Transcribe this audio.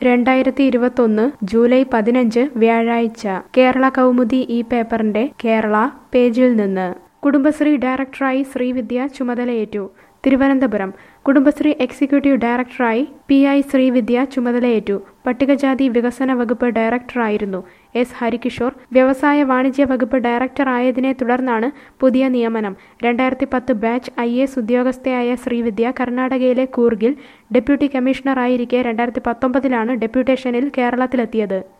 രണ്ടായിരത്തി ഇരുപത്തൊന്ന് ജൂലൈ പതിനഞ്ച് വ്യാഴാഴ്ച കേരള കൗമുദി ഈ പേപ്പറിന്റെ കേരള പേജിൽ നിന്ന് കുടുംബശ്രീ ഡയറക്ടറായി ശ്രീവിദ്യ ചുമതലയേറ്റു തിരുവനന്തപുരം കുടുംബശ്രീ എക്സിക്യൂട്ടീവ് ഡയറക്ടറായി പി ഐ ശ്രീവിദ്യ ചുമതലയേറ്റു പട്ടികജാതി വികസന വകുപ്പ് ഡയറക്ടറായിരുന്നു എസ് ഹരികിഷോർ വ്യവസായ വാണിജ്യ വകുപ്പ് ഡയറക്ടർ ആയതിനെ തുടർന്നാണ് പുതിയ നിയമനം രണ്ടായിരത്തി പത്ത് ബാച്ച് ഐ എസ് ഉദ്യോഗസ്ഥയായ ശ്രീവിദ്യ കർണാടകയിലെ കൂർഗിൽ ഡെപ്യൂട്ടി കമ്മീഷണറായിരിക്കെ രണ്ടായിരത്തി പത്തൊമ്പതിലാണ് ഡെപ്യൂട്ടേഷനിൽ കേരളത്തിലെത്തിയത്